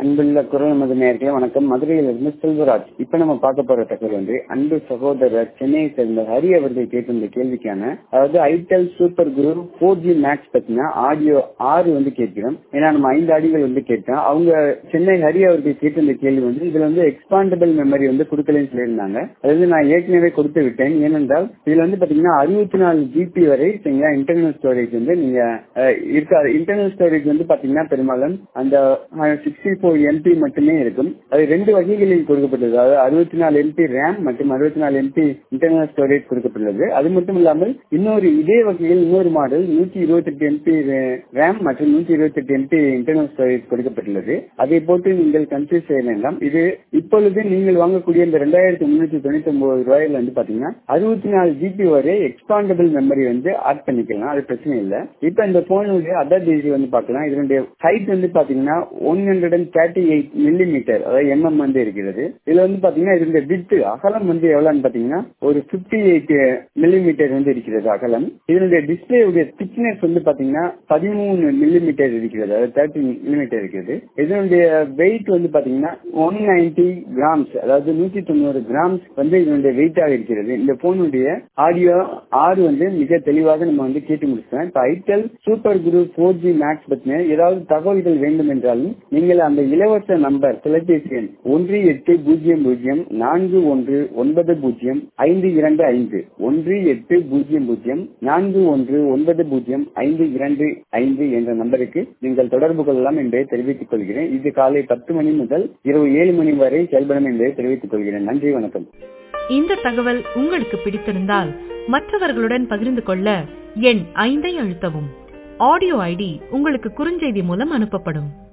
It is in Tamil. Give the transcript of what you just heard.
அன்புள்ள குரல் மது நேர்களே வணக்கம் மதுரையிலிருந்து செல்வராஜ் இப்ப நம்ம பார்க்க போற தகவல் வந்து அன்பு சகோதரர் சென்னையை சேர்ந்த ஹரி அவர்கள் கேட்டிருந்த கேள்விக்கான அதாவது itel super Guru four G max பத்தின ஆடியோ ஆறு வந்து கேட்கிறோம் ஏன்னா நம்ம ஐந்து ஆடிகள் வந்து கேட்டோம் அவங்க சென்னை ஹரி அவர்கள் கேட்டிருந்த கேள்வி வந்து இதுல வந்து எக்ஸ்பாண்டபிள் மெமரி வந்து கொடுக்கலன்னு சொல்லியிருந்தாங்க அதாவது நான் ஏற்கனவே கொடுத்து விட்டேன் ஏனென்றால் இதுல வந்து பாத்தீங்கன்னா அறுபத்தி நாலு ஜிபி வரை சரிங்களா இன்டர்னல் ஸ்டோரேஜ் வந்து நீங்க அஹ், இருக்காது இன்டர்னல் ஸ்டோரேஜ் வந்து பாத்தீங்கன்னா பெரும்பாலும் அந்த சிக்ஸ்டி ஃபோர் எம்பி மட்டுமே இருக்கும் அது ரெண்டு வகைகளில் கொடுக்கப்பட்டது அதாவது அறுபத்தி நாலு எம்பி ரேம் மற்றும் அறுபத்தி நாலு எம்பி இன்டர்னல் ஸ்டோரேஜ் கொடுக்கப்பட்டுள்ளது அது மட்டும் இல்லாமல் இன்னொரு இதே வகையில் இன்னொரு மாடல் நூற்றி இருபத்தி எட்டு எம்பி ரேம் மற்றும் நூற்றி இருபத்தி எட்டு எம்பி இன்டர்னல் ஸ்டோரேஜ் கொடுக்கப்பட்டுள்ளது அதை போட்டு நீங்கள் கன்ஃபியூஸ் செய்ய வேண்டாம் இது இப்பொழுது நீங்கள் வாங்கக்கூடிய இந்த ரெண்டாயிரத்தி முன்னூத்தி தொண்ணூத்தி ஒன்பது ரூபாயில வந்து பாத்தீங்கன்னா அறுபத்தி நாலு ஜிபி வரை எக்ஸ்பாண்டபிள் மெமரி வந்து ஆட் பண்ணிக்கலாம் அது பிரச்சனை இல்லை இப்ப இந்த போனுடைய அதர் டிஜி வந்து பார்க்கலாம் இதனுடைய ஹைட் வந்து பாத்தீங்கன்னா one hundred and thirty eight millimetre அதாவது எம்எம் வந்து இருக்கிறது இதுல வந்து பாத்தீங்கன்னா இதனுடைய வித்து அகலம் வந்து எவ்வளவுன்னு பாத்தீங்கன்னா ஒரு பிப்டி எயிட் மில்லிமீட்டர் வந்து இருக்கிறது அகலம் இதனுடைய டிஸ்பிளே உடைய திக்னஸ் வந்து பாத்தீங்கன்னா பதிமூணு மில்லிமீட்டர் இருக்கிறது அதாவது தேர்ட்டி மில்லிமீட்டர் இருக்கிறது இதனுடைய வெயிட் வந்து பாத்தீங்கன்னா ஒன் நைன்டி கிராம்ஸ் அதாவது நூத்தி தொண்ணூறு கிராம்ஸ் வந்து இதனுடைய வெயிட்டாக இருக்கிறது இந்த போனுடைய ஆடியோ ஆறு வந்து மிக தெளிவாக நம்ம வந்து கேட்டு முடிச்சோம் இப்ப itel super Guru four G max பத்தின ஏதாவது தகவல்கள் வேண்டும் என்றாலும் நீங்கள் அந்த இலவச நம்பர் தொலைபேசி எண் ஒன்று எட்டு பூஜ்ஜியம் பூஜ்ஜியம் நான்கு ஒன்று ஒன்பது பூஜ்ஜியம் ஐந்து இரண்டு ஐந்து ஒன்று எட்டு பூஜ்ஜியம் பூஜ்ஜியம் நான்கு ஒன்று ஒன்பது பூஜ்ஜியம் ஐந்து இரண்டு ஐந்து என்ற நம்பருக்கு நீங்கள் தொடர்பு கொள்ளலாம் என்பதை தெரிவித்துக் கொள்கிறேன் இது காலை பத்து மணி முதல் இரவு ஏழு மணி வரை செயல்படும் என்பதை தெரிவித்துக் கொள்கிறேன் நன்றி வணக்கம் இந்த தகவல் உங்களுக்கு பிடித்திருந்தால் மற்றவர்களுடன் பகிர்ந்து கொள்ள எண் ஐந்தை அழுத்தவும் ஆடியோ ஐடி உங்களுக்கு குறுஞ்செய்தி மூலம் அனுப்பப்படும்